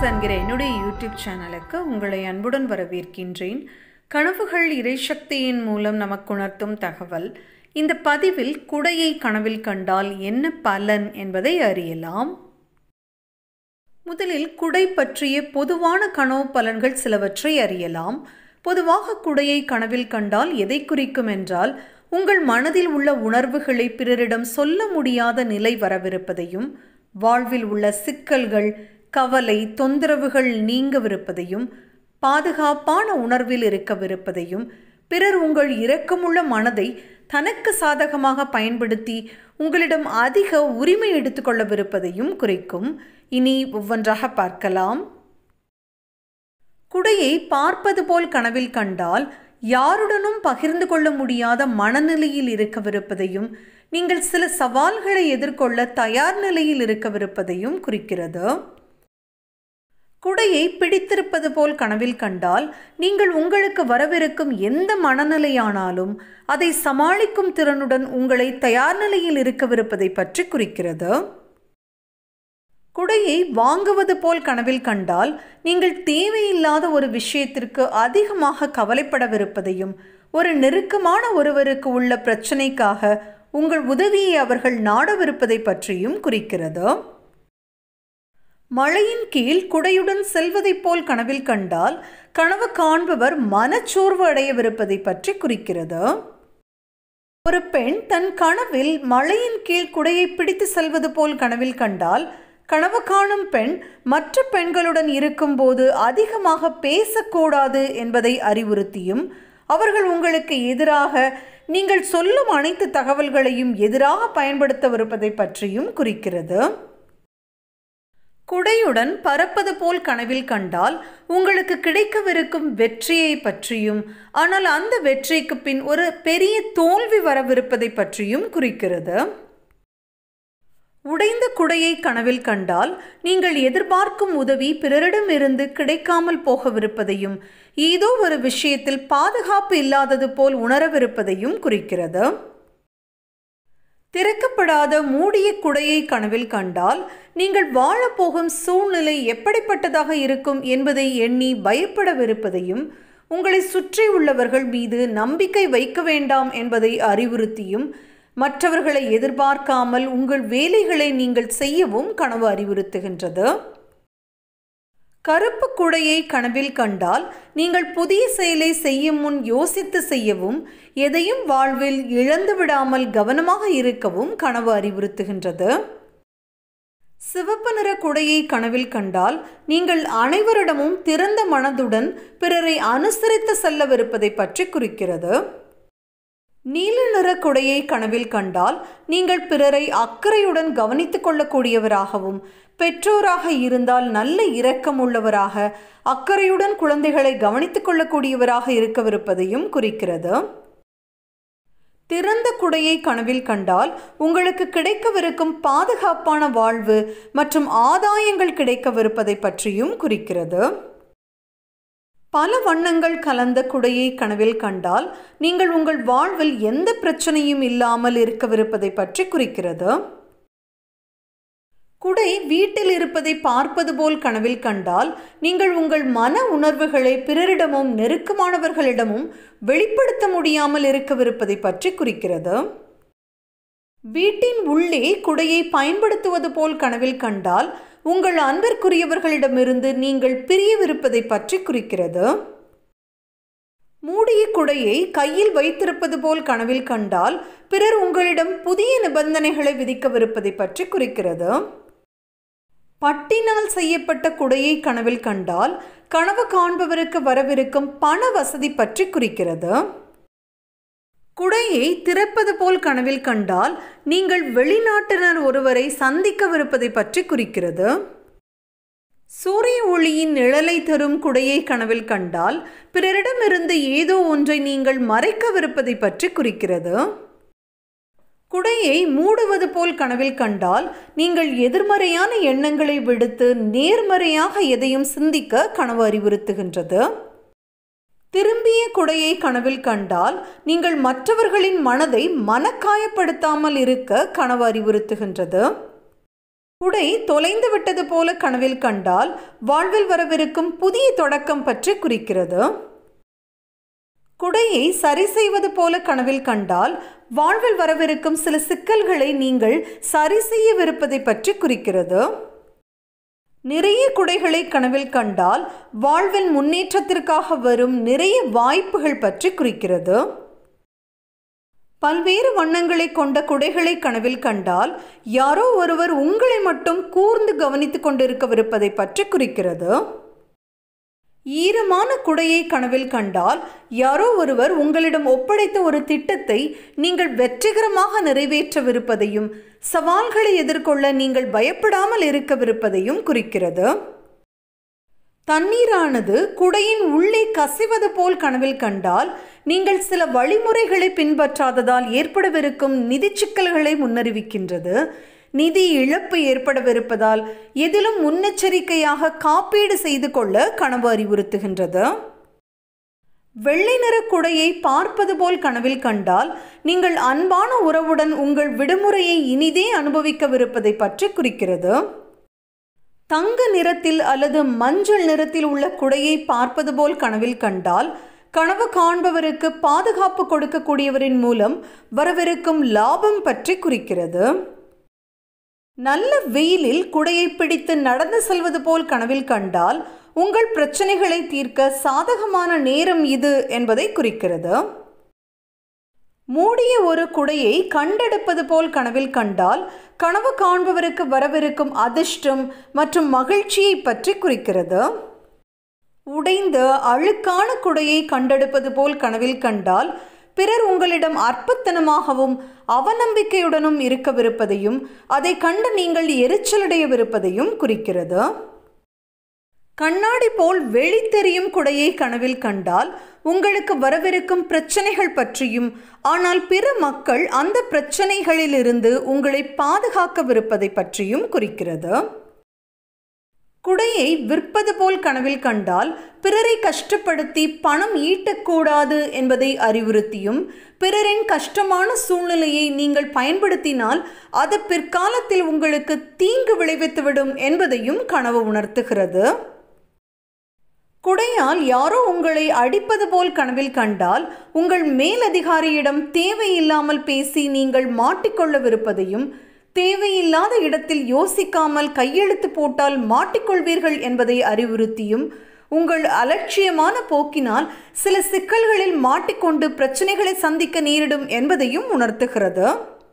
என்கிற என்னுடைய யூடியூப் சேனலுக்கு உங்களை அன்புடன் வரவேற்கின்றேன் கனவுகள் இறைசக்தியின் மூலம் நமக்கு உணர்த்தும் தகவல் இந்த பதிவில் குடையை கனவில் கண்டால் என்ன பலன் என்பதை அறியலாம் முதலில் குடை பற்றிய பொதுவான கனவு பலன்கள் சிலவற்றை அறியலாம் பொதுவாக குடையை கனவில் கண்டால் எதை குறிக்கும் என்றால் உங்கள் மனதில் உள்ள உணர்வுகளை பிறரிடம் சொல்ல முடியாத நிலை வரவிருப்பதையும் வாழ்வில் உள்ள சிக்கல்கள் கவலை தொந்தரவுகள் நீங்கவிருப்பதையும் பாதுகாப்பான உணர்வில் இருக்கவிருப்பதையும் பிறர் உங்கள் இரக்கமுள்ள மனதை தனக்கு சாதகமாக பயன்படுத்தி உங்களிடம் அதிக உரிமை எடுத்துக்கொள்ளவிருப்பதையும் குறிக்கும் இனி ஒவ்வொன்றாக பார்க்கலாம் குடையை பார்ப்பது போல் கனவில் கண்டால் யாருடனும் பகிர்ந்து கொள்ள முடியாத மனநிலையில் இருக்கவிருப்பதையும் நீங்கள் சில சவால்களை எதிர்கொள்ள தயார் நிலையில் இருக்கவிருப்பதையும் குறிக்கிறது குடையை பிடித்திருப்பது போல் கனவில் கண்டால் நீங்கள் உங்களுக்கு வரவிருக்கும் எந்த மனநிலையானாலும் அதை சமாளிக்கும் திறனுடன் உங்களை தயார் நிலையில் இருக்கவிருப்பதை பற்றி குறிக்கிறது குடையை வாங்குவது போல் கனவில் கண்டால் நீங்கள் தேவையில்லாத ஒரு விஷயத்திற்கு அதிகமாக கவலைப்படவிருப்பதையும் ஒரு நெருக்கமான ஒருவருக்கு உள்ள பிரச்சனைக்காக உங்கள் உதவியை அவர்கள் நாடவிருப்பதை பற்றியும் குறிக்கிறது மழையின் கீழ் குடையுடன் செல்வதைப் போல் கனவில் கண்டால் கனவு காண்பவர் மனச்சோர்வு அடையவிருப்பதை பற்றி குறிக்கிறது ஒரு பெண் தன் கனவில் மழையின் கீழ் குடையை பிடித்து செல்வது போல் கனவில் கண்டால் கனவு காணும் பெண் மற்ற பெண்களுடன் இருக்கும்போது அதிகமாக பேசக்கூடாது என்பதை அறிவுறுத்தியும் அவர்கள் உங்களுக்கு எதிராக நீங்கள் சொல்லும் அனைத்து தகவல்களையும் எதிராக பயன்படுத்தவிருப்பதை பற்றியும் குறிக்கிறது குடையுடன் பறப்பது போல் கனவில் கண்டால் உங்களுக்கு கிடைக்கவிருக்கும் வெற்றியை பற்றியும் ஆனால் அந்த வெற்றிக்கு பின் ஒரு பெரிய தோல்வி வரவிருப்பதை பற்றியும் குறிக்கிறது உடைந்த குடையை கனவில் கண்டால் நீங்கள் எதிர்பார்க்கும் உதவி பிறரிடமிருந்து கிடைக்காமல் போகவிருப்பதையும் ஏதோ ஒரு விஷயத்தில் பாதுகாப்பு இல்லாதது போல் உணரவிருப்பதையும் குறிக்கிறது திறக்கப்படாத மூடிய குடையை கனவில் கண்டால் நீங்கள் வாழப்போகும் சூழ்நிலை எப்படிப்பட்டதாக இருக்கும் என்பதை எண்ணி பயப்படவிருப்பதையும் உங்களை சுற்றி உள்ளவர்கள் மீது நம்பிக்கை வைக்க வேண்டாம் என்பதை அறிவுறுத்தியும் மற்றவர்களை எதிர்பார்க்காமல் உங்கள் வேலைகளை நீங்கள் செய்யவும் கனவு அறிவுறுத்துகின்றது கருப்பு குடையை கனவில் கண்டால் நீங்கள் புதிய செயலை செய்யும் முன் யோசித்து செய்யவும் எதையும் வாழ்வில் இழந்து விடாமல் கவனமாக இருக்கவும் கனவு அறிவுறுத்துகின்றது சிவப்பு நிற குடையை கனவில் கண்டால் நீங்கள் அனைவரிடமும் திறந்த மனதுடன் பிறரை அனுசரித்து செல்லவிருப்பதை பற்றி குறிக்கிறது நீல நிற குடையை கனவில் கண்டால் நீங்கள் பிறரை அக்கறையுடன் கவனித்துக் கொள்ளக்கூடியவராகவும் பெற்றோராக இருந்தால் நல்ல இரக்கம் உள்ளவராக அக்கறையுடன் குழந்தைகளை கவனித்துக் கொள்ளக்கூடியவராக இருக்கவிருப்பதையும் குறிக்கிறது திறந்த குடையை கனவில் கண்டால் உங்களுக்கு கிடைக்கவிருக்கும் பாதுகாப்பான வாழ்வு மற்றும் ஆதாயங்கள் கிடைக்கவிருப்பதை பற்றியும் குறிக்கிறது பல வண்ணங்கள் கலந்த குடையை கனவில் கண்டால் நீங்கள் உங்கள் வாழ்வில் எந்த பிரச்சனையும் இல்லாமல் இருக்கவிருப்பதை பற்றி குறிக்கிறது குடை வீட்டில் இருப்பதை பார்ப்பது போல் கனவில் கண்டால் நீங்கள் உங்கள் மன உணர்வுகளை பிறரிடமும் நெருக்கமானவர்களிடமும் வெளிப்படுத்த முடியாமல் இருக்கவிருப்பதை பற்றி குறிக்கிறது வீட்டின் உள்ளே குடையை பயன்படுத்துவது போல் கனவில் கண்டால் உங்கள் அன்பிற்குரியவர்களிடமிருந்து நீங்கள் பிரியவிருப்பதை பற்றி குறிக்கிறது மூடிய குடையை கையில் வைத்திருப்பது போல் கனவில் கண்டால் பிறர் உங்களிடம் புதிய நிபந்தனைகளை விதிக்கவிருப்பதை பற்றி குறிக்கிறது பட்டினால் செய்யப்பட்ட குடையை கனவில் கண்டால் கனவு காண்பவருக்கு வரவிருக்கும் பண வசதி பற்றி குறிக்கிறது குடையை திறப்பது போல் கனவில் கண்டால் நீங்கள் வெளிநாட்டினர் ஒருவரை சந்திக்கவிருப்பதை பற்றி குறிக்கிறது சூரிய ஒளியின் நிழலை தரும் குடையை கனவில் கண்டால் பிறரிடமிருந்து ஏதோ ஒன்றை நீங்கள் மறைக்கவிருப்பதை பற்றி குறிக்கிறது குடையை மூடுவது போல் கனவில் கண்டால் நீங்கள் எதிர்மறையான எண்ணங்களை விடுத்து நேர்மறையாக எதையும் சிந்திக்க கனவு அறிவுறுத்துகின்றது திரும்பிய குடையை கனவில் கண்டால் நீங்கள் மற்றவர்களின் மனதை மனக்காயப்படுத்தாமல் இருக்க கனவு அறிவுறுத்துகின்றது குடை தொலைந்து விட்டது போல கனவில் கண்டால் வாழ்வில் வரவிருக்கும் புதிய தொடக்கம் பற்றி குறிக்கிறது குடையை சரி செய்வது போல கனவில் கண்டால் வாழ்வில் வரவிருக்கும் சில சிக்கல்களை நீங்கள் சரி செய்யவிருப்பதை பற்றி குறிக்கிறது நிறைய குடைகளை கனவில் கண்டால் வாழ்வில் முன்னேற்றத்திற்காக வரும் நிறைய வாய்ப்புகள் பற்றி குறிக்கிறது பல்வேறு வண்ணங்களை கொண்ட குடைகளை கனவில் கண்டால் யாரோ ஒருவர் உங்களை மட்டும் கூர்ந்து கவனித்துக் கொண்டிருக்கவிருப்பதை பற்றி குறிக்கிறது ஈரமான குடையை கனவில் கண்டால் யாரோ ஒருவர் உங்களிடம் ஒப்படைத்த ஒரு திட்டத்தை நீங்கள் வெற்றிகரமாக நிறைவேற்றவிருப்பதையும் சவால்களை எதிர்கொள்ள நீங்கள் பயப்படாமல் இருக்கவிருப்பதையும் குறிக்கிறது தண்ணீரானது குடையின் உள்ளே கசிவது போல் கனவில் கண்டால் நீங்கள் சில வழிமுறைகளை பின்பற்றாததால் ஏற்படவிருக்கும் நிதி சிக்கல்களை முன்னறிவிக்கின்றது நிதி இழப்பு ஏற்படவிருப்பதால் எதிலும் முன்னெச்சரிக்கையாக காப்பீடு செய்து கொள்ள கனவு அறிவுறுத்துகின்றது வெள்ளை நிற குடையை பார்ப்பது போல் கனவில் கண்டால் நீங்கள் அன்பான உறவுடன் உங்கள் விடுமுறையை இனிதே அனுபவிக்கவிருப்பதை பற்றி குறிக்கிறது தங்க நிறத்தில் அல்லது மஞ்சள் நிறத்தில் உள்ள குடையை பார்ப்பது போல் கனவில் கண்டால் கனவு காண்பவருக்கு பாதுகாப்பு கொடுக்கக்கூடியவரின் மூலம் வரவிருக்கும் லாபம் பற்றி குறிக்கிறது நல்ல வெயிலில் குடையை பிடித்து நடந்து செல்வது போல் கனவில் கண்டால் உங்கள் பிரச்சனைகளை தீர்க்க சாதகமான நேரம் இது என்பதை குறிக்கிறது மூடிய ஒரு குடையை கண்டெடுப்பது போல் கனவில் கண்டால் கனவு காண்பவருக்கு வரவிருக்கும் அதிர்ஷ்டம் மற்றும் மகிழ்ச்சியை பற்றி குறிக்கிறது உடைந்த அழுக்கான குடையை கண்டெடுப்பது போல் கனவில் கண்டால் பிறர் உங்களிடம் அற்பத்தனமாகவும் அவநம்பிக்கையுடனும் இருக்கவிருப்பதையும் அதை கண்டு நீங்கள் எரிச்சலடையவிருப்பதையும் குறிக்கிறது கண்ணாடி போல் வெளி தெரியும் குடையை கனவில் கண்டால் உங்களுக்கு வரவிருக்கும் பிரச்சனைகள் பற்றியும் ஆனால் பிற மக்கள் அந்த பிரச்சனைகளிலிருந்து உங்களை பாதுகாக்கவிருப்பதை பற்றியும் குறிக்கிறது குடையை விற்பது போல் கனவில் கண்டால் பிறரை கஷ்டப்படுத்தி பணம் ஈட்டக்கூடாது என்பதை அறிவுறுத்தியும் பிறரின் கஷ்டமான சூழ்நிலையை நீங்கள் பயன்படுத்தினால் அது பிற்காலத்தில் உங்களுக்கு தீங்கு விளைவித்துவிடும் என்பதையும் கனவு உணர்த்துகிறது குடையால் யாரோ உங்களை அடிப்பது போல் கனவில் கண்டால் உங்கள் மேலதிகாரியிடம் தேவையில்லாமல் பேசி நீங்கள் மாட்டிக்கொள்ளவிருப்பதையும் தேவையில்லாத இடத்தில் யோசிக்காமல் கையெழுத்து போட்டால் மாட்டிக்கொள்வீர்கள் என்பதை அறிவுறுத்தியும் உங்கள் அலட்சியமான போக்கினால் சில சிக்கல்களில் மாட்டிக்கொண்டு பிரச்சனைகளை சந்திக்க நேரிடும் என்பதையும் உணர்த்துகிறது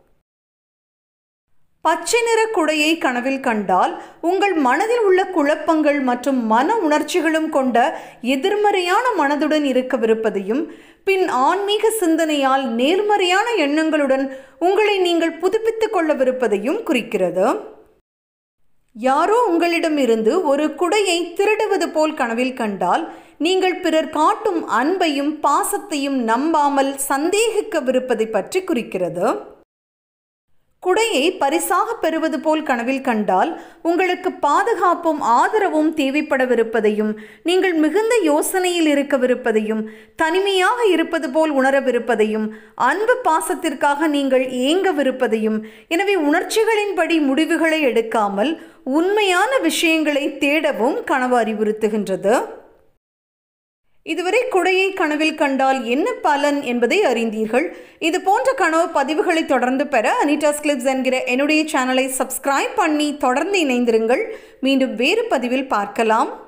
பச்சை நிற குடையை கனவில் கண்டால் உங்கள் மனதில் உள்ள குழப்பங்கள் மற்றும் மன உணர்ச்சிகளும் கொண்ட எதிர்மறையான மனதுடன் இருக்கவிருப்பதையும் பின் ஆன்மீக சிந்தனையால் நேர்மறையான எண்ணங்களுடன் உங்களை நீங்கள் புதுப்பித்துக் கொள்ளவிருப்பதையும் குறிக்கிறது யாரோ உங்களிடமிருந்து ஒரு குடையை திருடுவது போல் கனவில் கண்டால் நீங்கள் பிறர் காட்டும் அன்பையும் பாசத்தையும் நம்பாமல் சந்தேகிக்கவிருப்பதை பற்றி குறிக்கிறது குடையை பரிசாக பெறுவது போல் கனவில் கண்டால் உங்களுக்கு பாதுகாப்பும் ஆதரவும் தேவைப்படவிருப்பதையும் நீங்கள் மிகுந்த யோசனையில் இருக்கவிருப்பதையும் தனிமையாக இருப்பது போல் உணரவிருப்பதையும் அன்பு பாசத்திற்காக நீங்கள் ஏங்கவிருப்பதையும் எனவே உணர்ச்சிகளின்படி முடிவுகளை எடுக்காமல் உண்மையான விஷயங்களை தேடவும் கனவு அறிவுறுத்துகின்றது இதுவரை குடையை கனவில் கண்டால் என்ன பலன் என்பதை அறிந்தீர்கள் இது போன்ற கனவு பதிவுகளை தொடர்ந்து பெற அனிட்டாஸ் கிளிப்ஸ் என்கிற என்னுடைய சேனலை சப்ஸ்கிரைப் பண்ணி தொடர்ந்து இணைந்திருங்கள் மீண்டும் வேறு பதிவில் பார்க்கலாம்